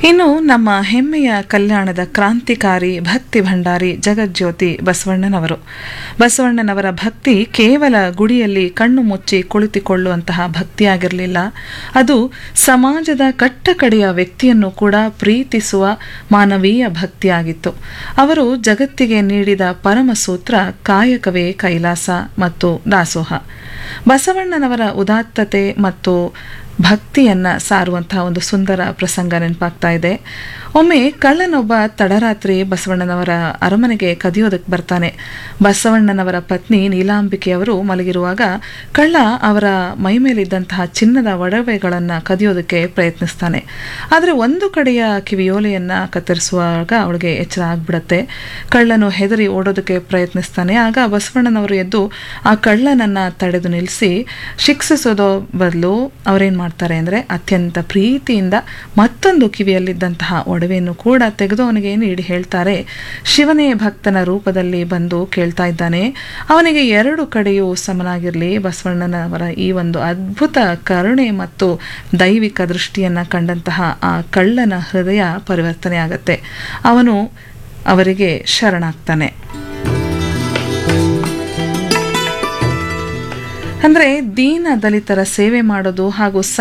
ಇನ್ನು ನಮ್ಮ ಹೆಮ್ಮೆಯ ಕಲ್ಯಾಣದ ಕ್ರಾಂತಿಕಾರಿ ಭಕ್ತಿ ಭಂಡಾರಿ ಜಗಜ್ಯೋತಿ ಬಸವಣ್ಣನವರು ಬಸವಣ್ಣನವರ ಭಕ್ತಿ ಕೇವಲ ಗುಡಿಯಲ್ಲಿ ಕಣ್ಣು ಮುಚ್ಚಿ ಕುಳಿತುಕೊಳ್ಳುವಂತಹ ಭಕ್ತಿಯಾಗಿರಲಿಲ್ಲ ಅದು ಸಮಾಜದ ಕಟ್ಟಕಡೆಯ ವ್ಯಕ್ತಿಯನ್ನು ಕೂಡ ಪ್ರೀತಿಸುವ ಮಾನವೀಯ ಭಕ್ತಿಯಾಗಿತ್ತು ಅವರು ಜಗತ್ತಿಗೆ ನೀಡಿದ ಪರಮಸೂತ್ರ ಕಾಯಕವೇ ಕೈಲಾಸ ಮತ್ತು ದಾಸೋಹ ಬಸವಣ್ಣನವರ ಉದಾತ್ತತೆ ಮತ್ತು ಭಕ್ತಿಯನ್ನ ಸಾರುವಂತಹ ಒಂದು ಸುಂದರ ಪ್ರಸಂಗ ನೆನಪಾಗ್ತಾ ಇದೆ ಒಮ್ಮೆ ಕಳ್ಳನೊಬ್ಬ ತಡರಾತ್ರಿ ಬಸವಣ್ಣನವರ ಅರಮನೆಗೆ ಕದಿಯೋದಕ್ಕೆ ಬರ್ತಾನೆ ಬಸವಣ್ಣನವರ ಪತ್ನಿ ನೀಲಾಂಬಿಕೆಯವರು ಮಲಗಿರುವಾಗ ಕಳ್ಳ ಅವರ ಮೈ ಮೇಲಿದ್ದಂತಹ ಚಿನ್ನದ ಒಡವೆಗಳನ್ನು ಕದಿಯೋದಕ್ಕೆ ಪ್ರಯತ್ನಿಸ್ತಾನೆ ಆದರೆ ಒಂದು ಕಡೆಯ ಕಿವಿಯೋಲೆಯನ್ನ ಕತ್ತರಿಸುವಾಗ ಅವಳಿಗೆ ಎಚ್ಚರ ಆಗ್ಬಿಡತ್ತೆ ಕಳ್ಳನು ಹೆದರಿ ಓಡೋದಕ್ಕೆ ಪ್ರಯತ್ನಿಸ್ತಾನೆ ಆಗ ಬಸವಣ್ಣನವರು ಎದ್ದು ಆ ಕಳ್ಳನನ್ನ ತಡೆದು ನಿಲ್ಲಿಸಿ ಶಿಕ್ಷಿಸೋದೋ ಬದಲು ಅವರೇನು ಮಾಡ್ತಾರೆ ಅಂದರೆ ಅತ್ಯಂತ ಪ್ರೀತಿಯಿಂದ ಮತ್ತೊಂದು ಕಿವಿಯಲ್ಲಿದ್ದಂತಹ ಒಡವೆಯನ್ನು ಕೂಡ ತೆಗೆದು ಅವನಿಗೆ ನೀಡಿ ಹೇಳ್ತಾರೆ ಶಿವನೇ ಭಕ್ತನ ರೂಪದಲ್ಲಿ ಬಂದು ಕೇಳ್ತಾ ಇದ್ದಾನೆ ಅವನಿಗೆ ಎರಡು ಕಡೆಯೂ ಸಮನಾಗಿರಲಿ ಬಸವಣ್ಣನವರ ಈ ಒಂದು ಅದ್ಭುತ ಕರುಣೆ ಮತ್ತು ದೈವಿಕ ದೃಷ್ಟಿಯನ್ನು ಕಂಡಂತಹ ಆ ಕಳ್ಳನ ಹೃದಯ ಪರಿವರ್ತನೆ ಆಗತ್ತೆ ಅವನು ಅವರಿಗೆ ಶರಣಾಗ್ತಾನೆ ಅಂದರೆ ದೀನ ದಲಿತರ ಸೇವೆ ಮಾಡೋದು ಹಾಗೂ